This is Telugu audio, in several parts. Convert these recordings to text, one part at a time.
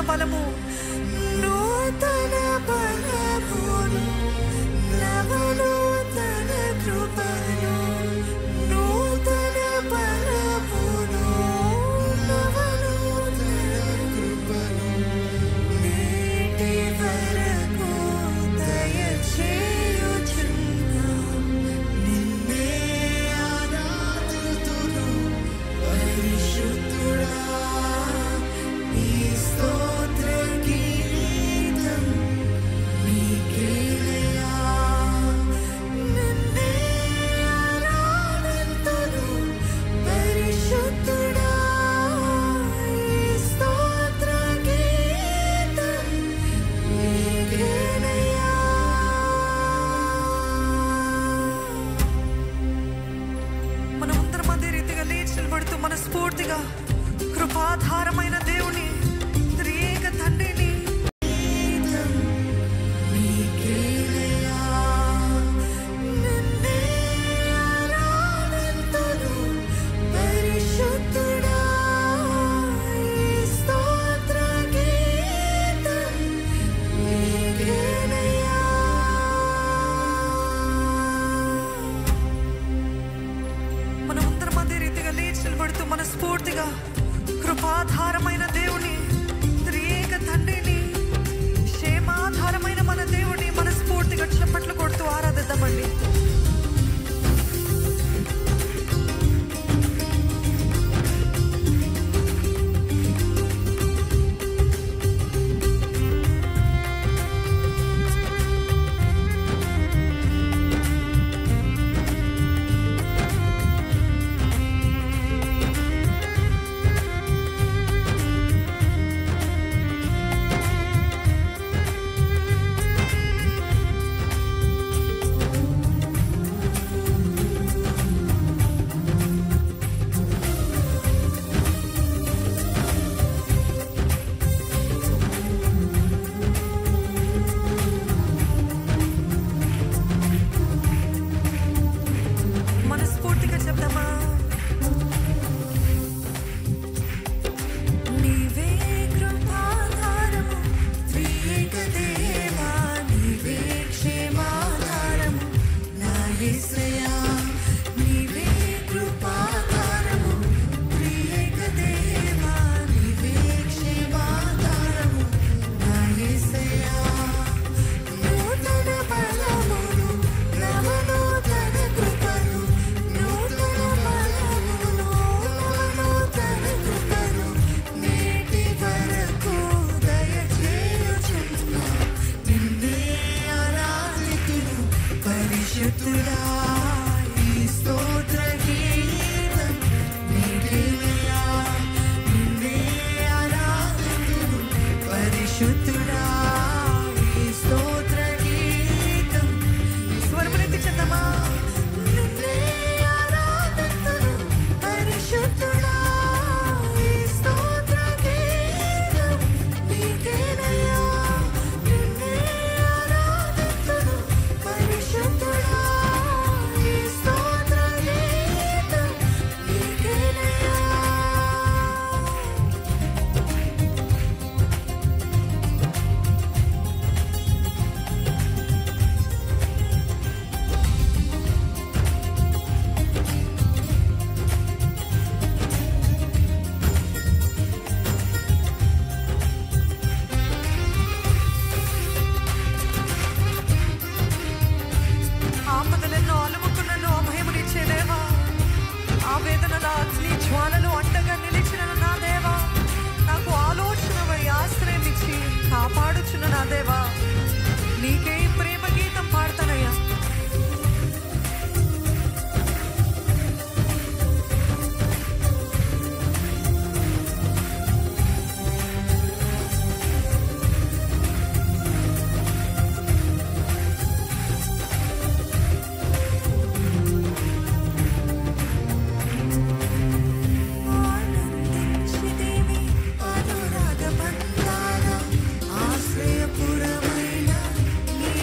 బలము నూతన బలమును నవనూతన కృపను నూతన బలమును నవనూతన కృపను నేటి వరకు దయచేయుచున్నాం. నిన్నే ఆరాధితును పరిశుద్ధుడా. నీ స్తోత్ర గీతం నీకేలయా. నిన్నే ఆరాధితును పరిశుద్ధుడా. ఈ స్తోత్ర గీతం నీకేలయా. మనమందరం అదే రీతిగా లేచి నిలబడుతూ మనస్ఫూర్తిగా కృపాధారమైన దేవుని త్రియేక తండ్రిని నీకేలయా. నిన్నే ఆరాధింతును పరిశుద్ధుడా. ఈ స్తోత్ర గీతం నీకేలయా. మనమందరం అదే రీతిగా లేచి నిలబడుతూ మనస్ఫూర్తిగా కృపాధారమైన దేవుని త్రియేక తండ్రిని క్షేమాధారమైన మన దేవుని మనస్ఫూర్తిగా చప్పట్లు కొడుతూ ఆరాధిద్దామండి మనస్ఫూర్తిగా చెప్దామా నీవే కృపాధారము త్రియేక దేవా నీవే క్షేమాధారము నా యేసయ్యా నీవే కృపాధారము త్రియేక దేవా నీవే క్షేమాధారము నా యేసయ్యా నూతన బలమును నవనూతన కృపను నూతన బలమును నవనూతన కృపను నేటి వరకు దయచేయుచున్నా నిన్నే ఆరాధితును పరిశుద్ధుడా ఈ స్తోత్ర గీతం నీకేలయా నిన్నే ఆరాధితును పరిశుద్ధుడా ఈ స్తోత్ర గీతం స్వరములెత్తి చెప్దామా నిన్నే ఆరాధితును పరిశుద్ధుడా ఈ స్తోత్ర గీతం నీకేలయా నిన్నే ఆరాధితును పరిశుద్ధుడా ఈ స్తోత్ర గీతం నీకేలయా ఆపదలెన్నో అలుముకున్నను అభయమునిచ్చే దేవా ఆ వేదనల అగ్ని జ్వాలలో అండగా నిలిచిన నా దేవా నాకు ఆలోచనవై ఆశ్రయం ఇచ్చి కాపాడుచున్న నా దేవా నీకే ఈ ప్రేమ గీతం పాడతానయ్యా ఆనందించితివి అనురాగ బంధాల ఆశ్రయపురమైన నీ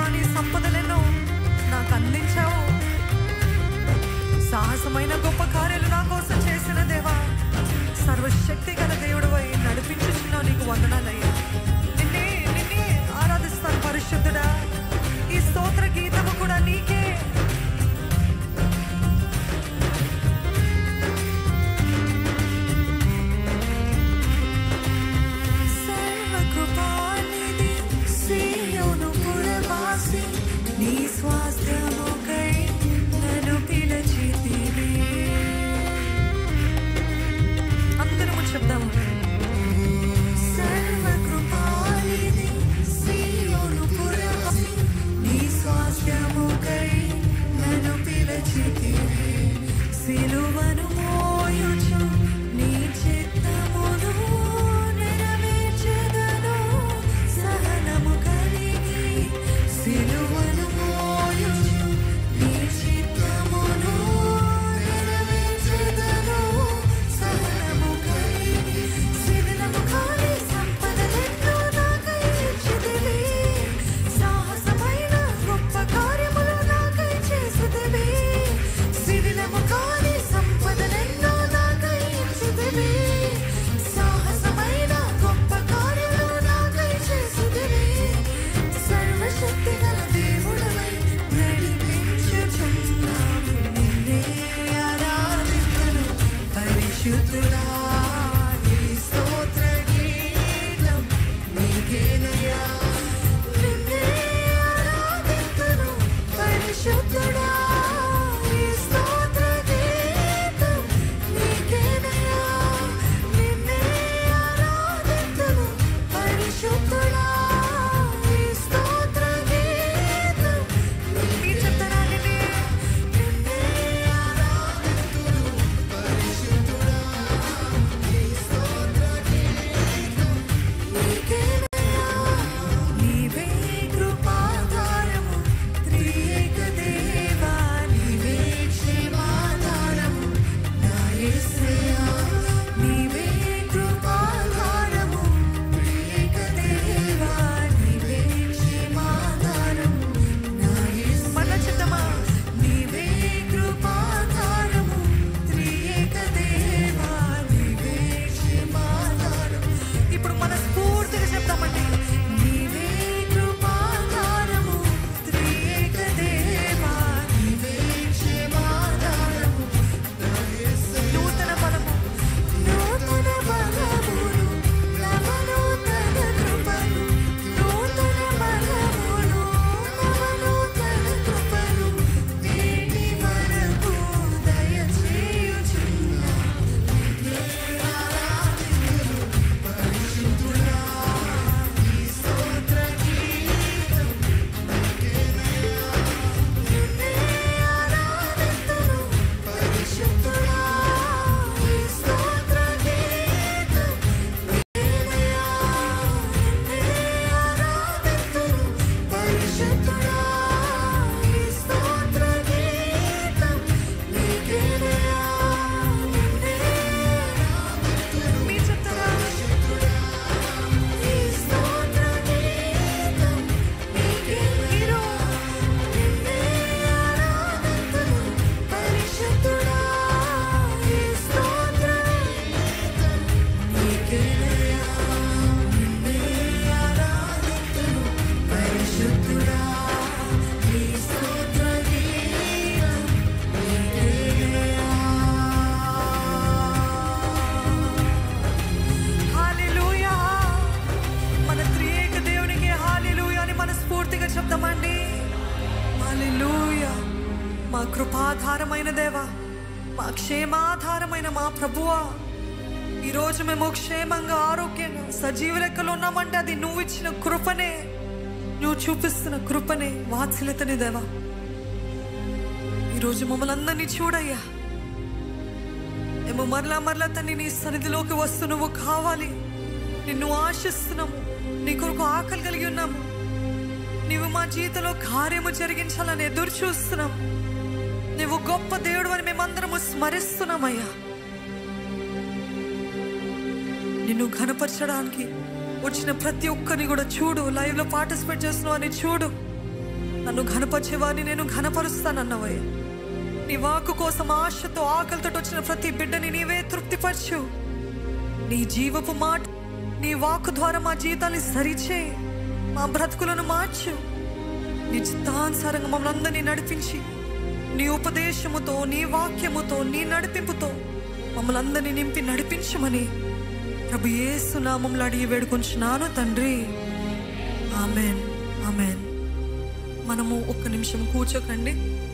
నీ సంపదలెన్నో నాకు అందించావు సాహసమైన గొప్ప కార్యాలు నా కోసం చేసిన దేవా సర్వశక్తి గల దేవుడు నడిపించుచున్నావు నీకు వందనాలయ్యా నిన్నే నిన్నే ఆరాధిస్తాను పరిశుద్ధుడా ఈ స్తోత్ర గీతము కూడా నీకే సర్వకృపానిధి సీయోను పురవాసి నీ స్వాస్థ్యముకై నన్ను పిలిచితివి అందరము చెప్దాము సర్వకృపానిధి సీయోను పురవాసి నీ స్వాస్థ్యముకై నన్ను పిలిచితివి సిలువను మోయుచు నీ చిత్తమును నెరవేర్చెదను సహనము కలిగి సిలువను మోయుచు నీ చిత్తమును నెరవేర్చెదను సహనము కలిగి శిథిలము కాని సంపదలెన్నో నాకై ఇచ్చితివి సాహసమైన గొప్ప కార్యములు నాకై చేసితివి శిథిలము కాని సంపదలెన్నో నాకై ఇచ్చితివి సాహసమైన గొప్ప కార్యములు నాకై చేసితివి సర్వశక్తి గల దేవుడవై నడిపించుచున్నావు నిన్నే ఆరాధింతును పరిశుద్ధుడా నీ స్తోత్ర గీతం నీకేనయ్యా నిన్నే ఆరాధింతును పరిశుద్ధుడా నీ స్తోత్ర గీతం నీకేనయ్యా నిన్నే ఆరాధింతును పరిశుద్ధుడా నీ స్తోత్ర గీతం నీ చెప్తారా నిన్నే నిన్నే ఆరాధింతును పరిశుద్ధుడా నీ స్తోత్ర గీతం నీకేనయ్యా నీవే కృపాధారము త్రియేక దేవా నీవే క్షేమాధారము నా యేసయ్యా నీవే కృపాధారము త్రియేక దేవా నీవే క్షేమాధారము నా యేసయ్యా మళ్ళా చెప్తామా నీవే కృపాధారము త్రియేక దేవా నీవే క్షేమాధారము ఇప్పుడు మన స్ఫూర్తిగా చెప్తామండి నీవే కృపాధారము త్రియేక దేవా నీవే క్షేమాధారము నూతన బలము నూతన బలమును నవనూతన కృపను నూతన బలమును నవనూతన కృపను నేటి వరకు దయచేయుచున్నా మీరు చెప్తారా ఈ స్తోత్ర గీతం నీకే మీరు నిన్నే ఆరాధింతును పరిశుద్ధుడా ఈ స్తోత్ర గీతం నీకేనయ్యా నిన్నే ఆరాధింతును పరిశుద్ధుడా ఈ స్తోత్ర గీతం నీకేనయ్యా హల్లెలూయా మన త్రియేక దేవునికి హల్లెలూయా అని మనస్ఫూర్తిగా చెప్తామండి హల్లెలూయా మా కృపాధారమైన దేవా మా క్షేమాధారమైన మా ప్రభువా ఈరోజు మేము క్షేమంగా ఆరోగ్యంగా సజీవ లెక్కలో ఉన్నామంటే అది నువ్వు ఇచ్చిన కృపనే నువ్వు చూపిస్తున్న కృపనే వాత్సల్యతని దేవా ఈరోజు మమ్మల్ని అందరినీ చూడయ్యా మేము మరలా మరలా తండ్రి నీ సన్నిధిలోకి వస్తూ నువ్వు కావాలి నిన్ను ఆశిస్తున్నాము నీ కొరకు ఆకలి కలిగి ఉన్నాము నీవు మా జీవితంలో కార్యము జరిగించాలని ఎదురు చూస్తున్నాం నువ్వు గొప్ప దేవుడు అని మేమందరము స్మరిస్తున్నామయ్యా నిన్ను ఘనపరచడానికి వచ్చిన ప్రతి ఒక్కరిని కూడా చూడు లైవ్ లో పార్టిసిపేట్ చేస్తున్నావు అని చూడు నన్ను ఘనపరిచేవారిని నేను ఘనపరుస్తానన్నవే నీ వాక్కు కోసం ఆశతో ఆకలితో వచ్చిన ప్రతి బిడ్డని నీవే తృప్తిపరచు నీ జీవపు మాట నీ వాక్కు ద్వారా మా జీవితాన్ని సరిచే మా బ్రతుకులను మార్చు నీ చిత్తానుసారంగా మమ్మల్ని అందరినీ నడిపించి నీ ఉపదేశముతో నీ వాక్యముతో నీ నడిపింపుతో మమ్మల్ని అందరినీ నింపి నడిపించమని ప్రభు యేసు నామంలో అడిగి వేడుకొంచున్నాను తండ్రి ఆమెన్ ఆమెన్ మనము ఒక్క నిమిషం కూర్చోకండి